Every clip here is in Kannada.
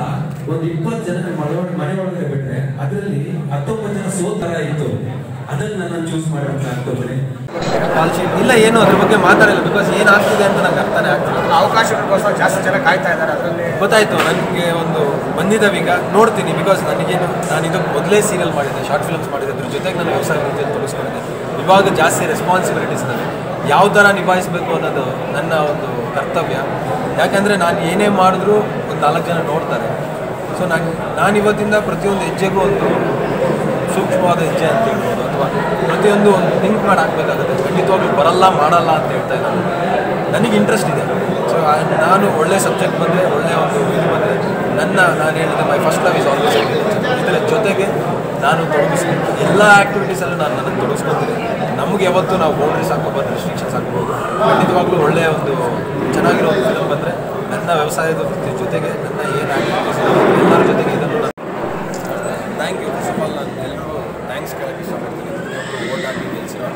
ಒಂದು ಇಪ್ಪತ್ತು ಜನ ಮನೆ ಮನೆ ಒಳಗಡೆ ಬಿಟ್ರೆ ಅದರಲ್ಲಿ ಹತ್ತೊಂಬತ್ತು ಜನ ಸೋತರ ಇತ್ತು ಅದನ್ನ ನಾನು ಚೂಸ್ ಮಾಡಿ ಅಂತ ಅನ್ಕೋತೀನಿ ಕಾಲ್ ಶೀಟ್ ಇಲ್ಲ ಏನು ಅದ್ರ ಬಗ್ಗೆ ಮಾತಾಡಿಲ್ಲ ಬಿಕಾಸ್ ಏನಾಗ್ತಿದೆ ಅಂತ ನಂಗೆ ಅರ್ಥನೇ ಆಗ್ತಿಲ್ಲ ಅವಕಾಶಗಳಿಗೋಸ್ಕರ ಜಾಸ್ತಿ ಜನ ಕಾಯ್ತಾ ಇದ್ದಾರೆ ಅದರಲ್ಲಿ ಗೊತ್ತಾಯ್ತು ನನಗೆ ಒಂದು ಬಂದಿದ್ದಾವೆ ಈಗ ನೋಡ್ತೀನಿ ಬಿಕಾಸ್ ನನಗೇನು ನಾನು ಇದು ಮೊದಲೇ ಸೀರಿಯಲ್ ಮಾಡಿದ್ದೆ ಶಾರ್ಟ್ ಫಿಲ್ಮ್ಸ್ ಮಾಡಿದ್ದೆ ಅದ್ರ ಜೊತೆಗೆ ನಾನು ಹೊಸ ರೀತಿಯಲ್ಲಿ ತೊಡಗಿಸ್ಕೊಂಡಿದ್ದೆ ಇವಾಗ ಜಾಸ್ತಿ ರೆಸ್ಪಾನ್ಸಿಬಿಲಿಟೀಸ್ ನನಗೆ ಯಾವ ಥರ ನಿಭಾಯಿಸಬೇಕು ಅನ್ನೋದು ನನ್ನ ಒಂದು ಕರ್ತವ್ಯ ಯಾಕಂದರೆ ನಾನು ಏನೇ ಮಾಡಿದ್ರೂ ಒಂದು ನಾಲ್ಕು ಜನ ನೋಡ್ತಾರೆ ಸೊ ನಾನು ನಾನು ಇವತ್ತಿಂದ ಪ್ರತಿಯೊಂದು ಹೆಜ್ಜೆಗೂ ಒಂದು ಸೂಕ್ಷ್ಮವಾದ ಹೆಜ್ಜೆ ಅಂತ ಹೇಳ್ಬೋದು ಅಥವಾ ಪ್ರತಿಯೊಂದು ಒಂದು ಥಿಂಕ್ ಮಾಡಿ ಹಾಕ್ಬೇಕಾಗುತ್ತೆ ಖಂಡಿತವಾಗ್ಲೂ ಬರಲ್ಲ ಮಾಡಲ್ಲ ಅಂತ ಹೇಳ್ತಾ ಇಲ್ಲ ನನಗೆ ಇಂಟ್ರೆಸ್ಟ್ ಇದೆ ಸೊ ನಾನು ಒಳ್ಳೆ ಸಬ್ಜೆಕ್ಟ್ ಬಂದರೆ ಒಳ್ಳೆ ಒಂದು ಇದು ಬಂದರೆ ನನ್ನ ನಾನು ಹೇಳಿದೆ my first love is always ಇದರ ಜೊತೆಗೆ ನಾನು ತೊಡಗಿಸ್ತೀನಿ ಎಲ್ಲ ಆ್ಯಕ್ಟಿವಿಟೀಸಲ್ಲೂ ನಾನು ನನಗೆ ತೊಡಗಿಸ್ಕೊತೀನಿ ನಮಗೆ ಯಾವತ್ತೂ ನಾವು ಬೌಂಡ್ರೀಸ್ ಹಾಕೋಬೋದು ರೆಸ್ಟ್ರಿಕ್ಷನ್ಸ್ ಹಾಕ್ಬೋದು ಖಂಡಿತವಾಗ್ಲೂ ಒಳ್ಳೆಯ ಒಂದು ಚೆನ್ನಾಗಿರೋ ಒಂದು ಫಿಲಮ್ ಬಂದರೆ ನನ್ನ ವ್ಯವಸಾಯದ ವೃತ್ತಿ ಜೊತೆಗೆ ನನ್ನ ಏನು ಆ್ಯಕ್ಟಿವಿಟೀಸ್ ಎಲ್ಲರ ಜೊತೆಗೆ ಇದನ್ನು ನಾನು thank you first of all ನಾನು ಎಲ್ಲರಿಗೂ ಥ್ಯಾಂಕ್ಸ್ ಕೇಳೋಕ್ಕೆ ಇಷ್ಟಪಡ್ತೀನಿ ಪ್ರತಿಯೊಬ್ಬರು ಓಟ್ ಹಾಕಿ ಗೆಲ್ಸಿರೋ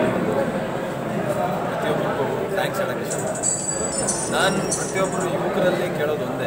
ಪ್ರತಿಯೊಬ್ಬರಿಗೂ ಥ್ಯಾಂಕ್ಸ್ ಹೇಳೋಕ್ಕೆ ಇಷ್ಟಪಡ್ತೀನಿ ನಾನು ಪ್ರತಿಯೊಬ್ಬರು ಯುವಕರಲ್ಲಿ ಕೇಳೋದು ಒಂದೇ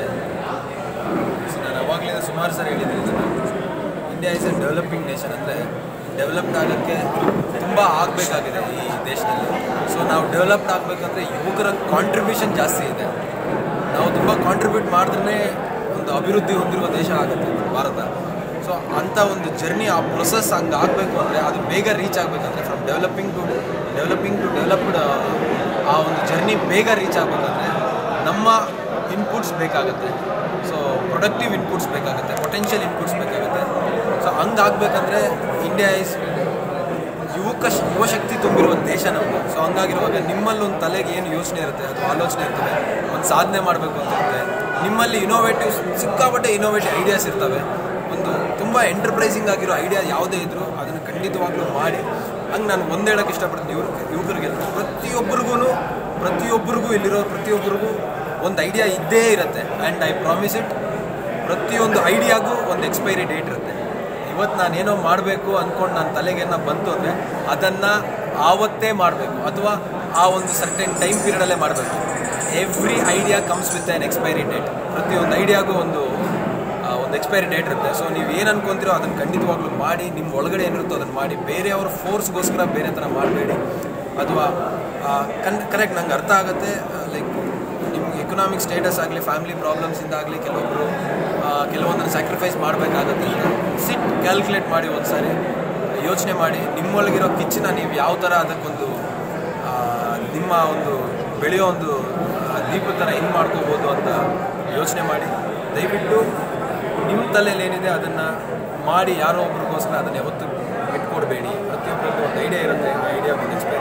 ಸೊ ನಾನು ಅವಾಗಲೇ ಸುಮಾರು ಸರಿ ಹೇಳಿದ್ದೀನಿ ಇದನ್ನು India is a developing nation ಅಂದರೆ ಡೆವಲಪ್ಡ್ ಆಗೋಕ್ಕೆ ತುಂಬ ಆಗಬೇಕಾಗಿದೆ ಈ ದೇಶದಲ್ಲಿ ಸೊ ನಾವು ಡೆವಲಪ್ಡ್ ಆಗಬೇಕಂದ್ರೆ ಯುವಕರ ಕಾಂಟ್ರಿಬ್ಯೂಷನ್ ಜಾಸ್ತಿ ಇದೆ ನಾವು ತುಂಬ ಕಾಂಟ್ರಿಬ್ಯೂಟ್ ಮಾಡಿದ್ರೆ ಒಂದು ಅಭಿವೃದ್ಧಿ ಹೊಂದಿರುವ ದೇಶ ಆಗುತ್ತೆ ಭಾರತ ಸೊ ಅಂಥ ಒಂದು ಜರ್ನಿ ಆ ಪ್ರೊಸೆಸ್ ಹಂಗೆ ಆಗಬೇಕು ಅಂದರೆ ಅದು ಬೇಗ ರೀಚ್ ಆಗಬೇಕಂದ್ರೆ from developing to developing to developed ಆ ಒಂದು ಜರ್ನಿ ಬೇಗ ರೀಚ್ ಆಗಬೇಕಂದ್ರೆ ನಮ್ಮ ಇನ್ಪುಟ್ಸ್ ಬೇಕಾಗುತ್ತೆ ಸೊ ಪ್ರೊಡಕ್ಟಿವ್ ಇನ್ಪುಟ್ಸ್ ಬೇಕಾಗುತ್ತೆ ಪೊಟೆನ್ಷಿಯಲ್ ಇನ್ಪುಟ್ಸ್ ಬೇಕಾಗುತ್ತೆ ಸೊ ಹಂಗಾಗಬೇಕಂದ್ರೆ ಇಂಡಿಯಾ ಇಸ್ ಯುವಕ ಯುವಶಕ್ತಿ ತುಂಬಿರುವ ದೇಶ ನಮ್ಮದು ಸೊ ಹಂಗಾಗಿರುವಾಗ ನಿಮ್ಮಲ್ಲಿ ಒಂದು ತಲೆಗೆ ಏನು ಯೋಚನೆ ಇರುತ್ತೆ ಅದು ಆಲೋಚನೆ ಇರ್ತವೆ ಒಂದು ಸಾಧನೆ ಮಾಡಬೇಕು ಅಂತ ಇರುತ್ತೆ ನಿಮ್ಮಲ್ಲಿ ಇನೋವೇಟಿವ್ ಸಿಕ್ಕಾಪಟ್ಟೆ ಇನೋವೇಟಿವ್ ಐಡಿಯಾಸ್ ಇರ್ತವೆ ಒಂದು ತುಂಬ ಎಂಟರ್ಪ್ರೈಸಿಂಗ್ ಆಗಿರೋ ಐಡಿಯಾ ಯಾವುದೇ ಇದ್ದರೂ ಅದನ್ನು ಖಂಡಿತವಾಗ್ಲೂ ಮಾಡಿ ಹಂಗೆ ನಾನು ಒಂದು ಹೇಳೋಕ್ಕೆ ಇಷ್ಟಪಡ್ತೀನಿ ಇವ್ರ ಯುವಕರಿಗೆ ಪ್ರತಿಯೊಬ್ಬರಿಗೂ ಪ್ರತಿಯೊಬ್ಬರಿಗೂ ಇಲ್ಲಿರೋ ಪ್ರತಿಯೊಬ್ಬರಿಗೂ ಒಂದು ಐಡಿಯಾ ಇದ್ದೇ ಇರುತ್ತೆ ಆ್ಯಂಡ್ ಐ ಪ್ರಾಮಿಸ್ ಇಟ್ ಪ್ರತಿಯೊಂದು ಐಡಿಯಾಗೂ ಒಂದು ಎಕ್ಸ್ಪೈರಿ ಡೇಟ್ ಇರುತ್ತೆ ಇವತ್ತು ನಾನೇನೋ ಮಾಡಬೇಕು ಅಂದ್ಕೊಂಡು ನನ್ನ ತಲೆಗೇನ ಬಂತು ಅಂದರೆ ಅದನ್ನು ಆವತ್ತೇ ಮಾಡಬೇಕು ಅಥವಾ ಆ ಒಂದು ಸರ್ಟೆನ್ ಟೈಮ್ ಪೀರಿಯಡಲ್ಲೇ ಮಾಡಬೇಕು every idea comes with an expiry date ಪ್ರತಿಯೊಂದು ಐಡಿಯಾಗೂ ಒಂದು ಆ, ಒಂದು ಎಕ್ಸ್ಪೈರಿ ಡೇಟ್ ಇರುತ್ತೆ ಸೊ ನೀವು ಏನು ಅನ್ಕೊಂತೀರೋ ಅದನ್ನು ಖಂಡಿತವಾಗ್ಲೂ ಮಾಡಿ ನಿಮ್ಮ ಒಳಗಡೆ ಏನಿರುತ್ತೋ ಅದನ್ನು ಮಾಡಿ ಬೇರೆಯವ್ರ ಫೋರ್ಸ್ಗೋಸ್ಕರ ಬೇರೆ ಥರ ಮಾಡಬೇಡಿ ಅಥವಾ ಕನ್ ಕರೆಕ್ಟ್ ನಂಗೆ ಅರ್ಥ ಆಗುತ್ತೆ ಲೈಕ್ ನಿಮ್ಗೆ ಎಕನಾಮಿಕ್ ಸ್ಟೇಟಸ್ ಆಗಲಿ ಫ್ಯಾಮಿಲಿ ಪ್ರಾಬ್ಲಮ್ಸಿಂದ ಆಗಲಿ ಕೆಲವೊಬ್ಬರು ಕೆಲವೊಂದನ್ನು ಸ್ಯಾಕ್ರಿಫೈಸ್ ಮಾಡಬೇಕಾಗತ್ತೆ ಸಿಟ್ ಕ್ಯಾಲ್ಕುಲೇಟ್ ಮಾಡಿ ಒಂದು ಸಾರಿ ಯೋಚನೆ ಮಾಡಿ ನಿಮ್ಮೊಳಗಿರೋ ಕಿಚ್ಚನ್ನ ನೀವು ಯಾವ ಥರ ಅದಕ್ಕೊಂದು ಆ, ನಿಮ್ಮ ಒಂದು ಬೆಳೆಯೋ ಒಂದು ಆ, ದೀಪದ ಥರ ಹೆಂಗೆ ಮಾಡ್ಕೋಬೋದು ಅಂತ ಯೋಚನೆ ಮಾಡಿ ದಯವಿಟ್ಟು ನಿಮ್ಮ ತಲೆಯಲ್ಲಿ ಏನಿದೆ ಅದನ್ನು ಮಾಡಿ ಯಾರೋ ಒಬ್ರಿಗೋಸ್ಕರ ಅದನ್ನು ಯಾವತ್ತೂ ಬಿಟ್ಕೊಡ್ಬೇಡಿ ಪ್ರತಿಯೊಬ್ಬರಿಗೂ ಒಂದು ಐಡಿಯಾ ಇರುತ್ತೆ ಆ ಐಡಿಯಾ ಒಂದು